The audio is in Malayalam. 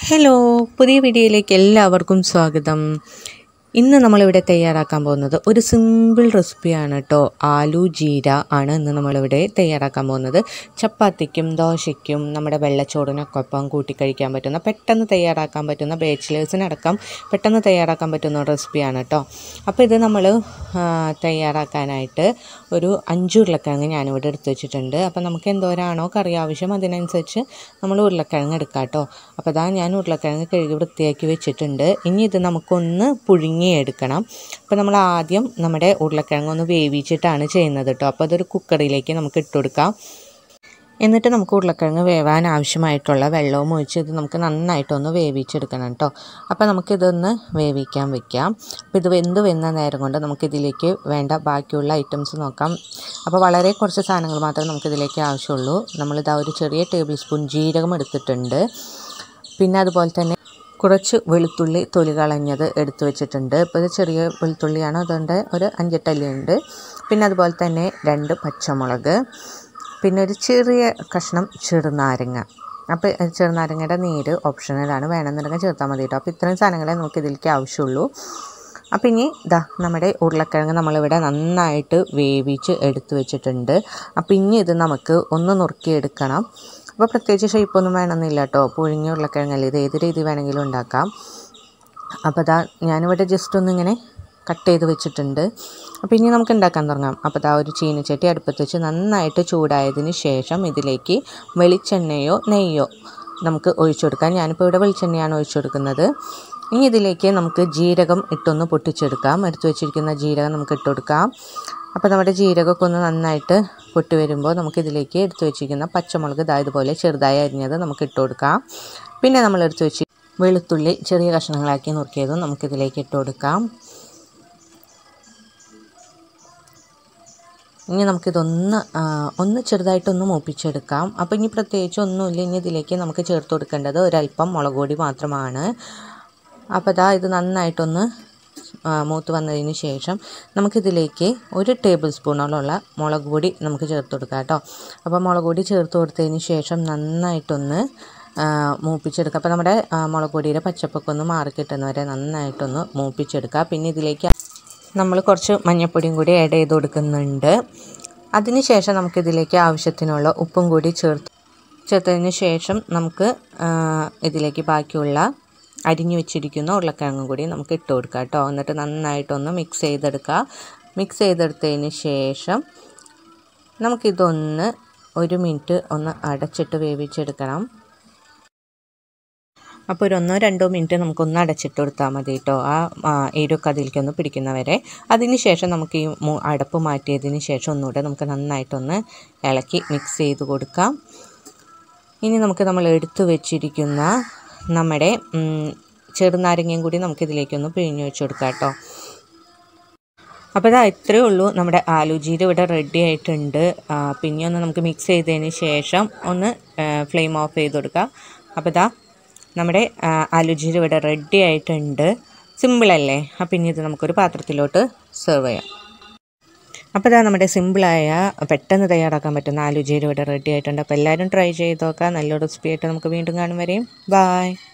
ഹലോ പുതിയ വീഡിയോയിലേക്ക് എല്ലാവർക്കും സ്വാഗതം ഇന്ന് നമ്മളിവിടെ തയ്യാറാക്കാൻ പോകുന്നത് ഒരു സിമ്പിൾ റെസിപ്പിയാണ് കേട്ടോ ആലു ജീര ആണ് ഇന്ന് നമ്മളിവിടെ തയ്യാറാക്കാൻ പോകുന്നത് ചപ്പാത്തിക്കും ദോശയ്ക്കും നമ്മുടെ വെള്ളച്ചോറിനൊക്കെ ഒപ്പം കൂട്ടി കഴിക്കാൻ പറ്റുന്ന പെട്ടെന്ന് തയ്യാറാക്കാൻ പറ്റുന്ന ബാച്ചിലേഴ്സിനടക്കം പെട്ടെന്ന് തയ്യാറാക്കാൻ പറ്റുന്ന റെസിപ്പിയാണ് കേട്ടോ അപ്പോൾ ഇത് നമ്മൾ തയ്യാറാക്കാനായിട്ട് ഒരു അഞ്ച് ഉരുളക്കിഴങ്ങ് ഞാനിവിടെ എടുത്ത് വെച്ചിട്ടുണ്ട് അപ്പോൾ നമുക്ക് എന്തോരാണോ കറി ആവശ്യം അതിനനുസരിച്ച് നമ്മൾ ഉരുളക്കിഴങ്ങ് എടുക്കാം കേട്ടോ അപ്പോൾ അതാ ഞാൻ ഉരുളക്കിഴങ്ങ് കഴുകി വൃത്തിയാക്കി വെച്ചിട്ടുണ്ട് ഇനി ഇത് നമുക്കൊന്ന് പുഴുങ്ങിയെടുക്കണം അപ്പോൾ നമ്മൾ ആദ്യം നമ്മുടെ ഉരുളക്കിഴങ്ങ് ഒന്ന് വേവിച്ചിട്ടാണ് ചെയ്യുന്നത് കേട്ടോ അപ്പോൾ അതൊരു കുക്കറിലേക്ക് നമുക്ക് ഇട്ട് കൊടുക്കാം എന്നിട്ട് നമുക്ക് ഉരുളക്കിഴങ്ങ് വേവാൻ ആവശ്യമായിട്ടുള്ള വെള്ളവും ഒഴിച്ച് ഇത് നമുക്ക് നന്നായിട്ടൊന്ന് വേവിച്ചെടുക്കണം കേട്ടോ അപ്പോൾ നമുക്കിതൊന്ന് വേവിക്കാൻ വെക്കാം അപ്പോൾ ഇത് വെന്ത് വെന്ന നേരം കൊണ്ട് നമുക്കിതിലേക്ക് വേണ്ട ബാക്കിയുള്ള ഐറ്റംസ് നോക്കാം അപ്പോൾ വളരെ കുറച്ച് സാധനങ്ങൾ മാത്രമേ നമുക്കിതിലേക്ക് ആവശ്യമുള്ളൂ നമ്മളിതാ ഒരു ചെറിയ ടേബിൾ സ്പൂൺ ജീരകം എടുത്തിട്ടുണ്ട് പിന്നെ അതുപോലെ തന്നെ കുറച്ച് വെളുത്തുള്ളി തൊലി കളഞ്ഞത് എടുത്തു വെച്ചിട്ടുണ്ട് ഇപ്പോൾ ഇത് ചെറിയ വെളുത്തുള്ളിയാണ് അതുകൊണ്ട് ഒരു അഞ്ചെട്ടല്ലിയുണ്ട് പിന്നെ അതുപോലെ തന്നെ രണ്ട് പച്ചമുളക് പിന്നെ ഒരു ചെറിയ കഷ്ണം ചെറുനാരങ്ങ അപ്പോൾ ചെറുനാരങ്ങയുടെ നീര് ഓപ്ഷണലാണ് വേണമെന്നുണ്ടെങ്കിൽ ചേർത്താൽ മതി കേട്ടോ അപ്പോൾ ഇത്രയും സാധനങ്ങളെ നമുക്ക് ഇതിലേക്ക് ആവശ്യമുള്ളൂ അപ്പോൾ ഇനി ഇതാ നമ്മുടെ ഉരുളക്കിഴങ്ങ് നമ്മളിവിടെ നന്നായിട്ട് വേവിച്ച് എടുത്തു വെച്ചിട്ടുണ്ട് അപ്പോൾ ഇനി ഇത് നമുക്ക് ഒന്ന് നുറുക്കിയെടുക്കണം അപ്പോൾ പ്രത്യേകിച്ച് ഷേപ്പൊന്നും വേണമെന്നില്ല കേട്ടോ പുഴുങ്ങിയ ഉരുളക്കിഴങ്ങല്ലേ ഇത് ഏത് രീതി വേണമെങ്കിലും ഉണ്ടാക്കാം അപ്പോൾ അതാ ഞാനിവിടെ ജസ്റ്റ് ഒന്നിങ്ങനെ കട്ട് ചെയ്ത് വെച്ചിട്ടുണ്ട് അപ്പോൾ ഇനി നമുക്ക് ഉണ്ടാക്കാൻ തുടങ്ങാം അപ്പോൾ അതാ ഒരു ചീനച്ചട്ടി അടുപ്പത്ത് വെച്ച് നന്നായിട്ട് ചൂടായതിന് ശേഷം ഇതിലേക്ക് വെളിച്ചെണ്ണയോ നെയ്യോ നമുക്ക് ഒഴിച്ചു കൊടുക്കാം ഞാനിപ്പോൾ ഇവിടെ വെളിച്ചെണ്ണയാണ് ഒഴിച്ചു കൊടുക്കുന്നത് ഇനി ഇതിലേക്ക് നമുക്ക് ജീരകം ഇട്ടൊന്ന് പൊട്ടിച്ചെടുക്കാം എടുത്തു വെച്ചിരിക്കുന്ന ജീരകം നമുക്ക് ഇട്ട് കൊടുക്കാം അപ്പോൾ നമ്മുടെ ജീരകമൊക്കെ ഒന്ന് നന്നായിട്ട് പൊട്ടി വരുമ്പോൾ നമുക്കിതിലേക്ക് എടുത്തു വെച്ചിരിക്കുന്ന പച്ചമുളക് ഇതാ ഇതുപോലെ ചെറുതായി അരിഞ്ഞത് നമുക്ക് ഇട്ട് കൊടുക്കാം പിന്നെ നമ്മൾ എടുത്തു വെച്ച് വെളുത്തുള്ളി ചെറിയ കഷ്ണങ്ങളാക്കി നുറുക്കിയതും നമുക്കിതിലേക്ക് ഇട്ട് കൊടുക്കാം ഇനി നമുക്കിതൊന്ന് ഒന്ന് ചെറുതായിട്ടൊന്ന് മൂപ്പിച്ചെടുക്കാം അപ്പോൾ ഇനി പ്രത്യേകിച്ച് ഒന്നുമില്ല ഇനി ഇതിലേക്ക് നമുക്ക് ചേർത്ത് കൊടുക്കേണ്ടത് ഒരല്പം മുളക് പൊടി മാത്രമാണ് അപ്പോൾ ഇതാ ഇത് നന്നായിട്ടൊന്ന് മൂത്ത് വന്നതിന് ശേഷം നമുക്കിതിലേക്ക് ഒരു ടേബിൾ സ്പൂണോളമുള്ള മുളക് പൊടി നമുക്ക് ചേർത്ത് കൊടുക്കാം കേട്ടോ അപ്പോൾ മുളക് പൊടി ചേർത്ത് കൊടുത്തതിന് ശേഷം നന്നായിട്ടൊന്ന് മൂപ്പിച്ചെടുക്കുക അപ്പോൾ നമ്മുടെ മുളക് പൊടിയുടെ പച്ചപ്പൊക്കെ ഒന്ന് മാറി കിട്ടുന്നവരെ നന്നായിട്ടൊന്ന് മൂപ്പിച്ചെടുക്കുക പിന്നെ ഇതിലേക്ക് നമ്മൾ കുറച്ച് മഞ്ഞൾപ്പൊടിയും കൂടി ആഡ് ചെയ്ത് കൊടുക്കുന്നുണ്ട് അതിന് ശേഷം നമുക്കിതിലേക്ക് ആവശ്യത്തിനുള്ള ഉപ്പും കൂടി ചേർത്ത് ചേർത്തതിന് ശേഷം നമുക്ക് ഇതിലേക്ക് ബാക്കിയുള്ള അരിഞ്ഞു വെച്ചിരിക്കുന്ന ഉരുളക്കിഴങ്ങും കൂടി നമുക്ക് ഇട്ട് കൊടുക്കാം കേട്ടോ എന്നിട്ട് നന്നായിട്ടൊന്ന് മിക്സ് ചെയ്തെടുക്കുക മിക്സ് ചെയ്തെടുത്തതിന് ശേഷം നമുക്കിതൊന്ന് ഒരു മിനിറ്റ് ഒന്ന് അടച്ചിട്ട് വേവിച്ചെടുക്കണം അപ്പോൾ ഒരു ഒന്നോ രണ്ടോ മിനിറ്റ് നമുക്കൊന്ന് അടച്ചിട്ട് കൊടുത്താൽ മതി കേട്ടോ ആ എരിവൊക്കെ അതിലേക്കൊന്ന് പിടിക്കുന്നവരെ അതിന് ശേഷം നമുക്ക് ഈ അടപ്പ് മാറ്റിയതിന് ശേഷം ഒന്നുകൂടെ നമുക്ക് നന്നായിട്ടൊന്ന് ഇളക്കി മിക്സ് ചെയ്ത് കൊടുക്കാം ഇനി നമുക്ക് നമ്മൾ എടുത്തു വെച്ചിരിക്കുന്ന നമ്മുടെ ചെറുനാരങ്ങയും കൂടി നമുക്കിതിലേക്കൊന്ന് പിഴിഞ്ഞ് വെച്ച് കൊടുക്കാം കേട്ടോ അപ്പോൾ ഇതാ ഇത്രയേ ഉള്ളൂ നമ്മുടെ ആലുജീര ഇവിടെ റെഡി ആയിട്ടുണ്ട് പിന്നെ ഒന്ന് നമുക്ക് മിക്സ് ചെയ്തതിന് ശേഷം ഒന്ന് ഫ്ലെയിം ഓഫ് ചെയ്ത് കൊടുക്കുക അപ്പോൾ ഇതാ നമ്മുടെ ആലുജീര ഇവിടെ റെഡി ആയിട്ടുണ്ട് സിമ്പിളല്ലേ അപ്പം ഇനി ഇത് നമുക്കൊരു പാത്രത്തിലോട്ട് സെർവ് ചെയ്യാം അപ്പോൾ ഇതാ നമ്മുടെ സിമ്പിളായ പെട്ടെന്ന് തയ്യാറാക്കാൻ പറ്റുന്ന ആലുജീര ഇവിടെ റെഡി ആയിട്ടുണ്ട് അപ്പോൾ എല്ലാവരും ട്രൈ ചെയ്ത് നോക്കാം നല്ലൊരു റെസിപ്പി ആയിട്ട് നമുക്ക് വീണ്ടും കാണും വരെയും ബായ്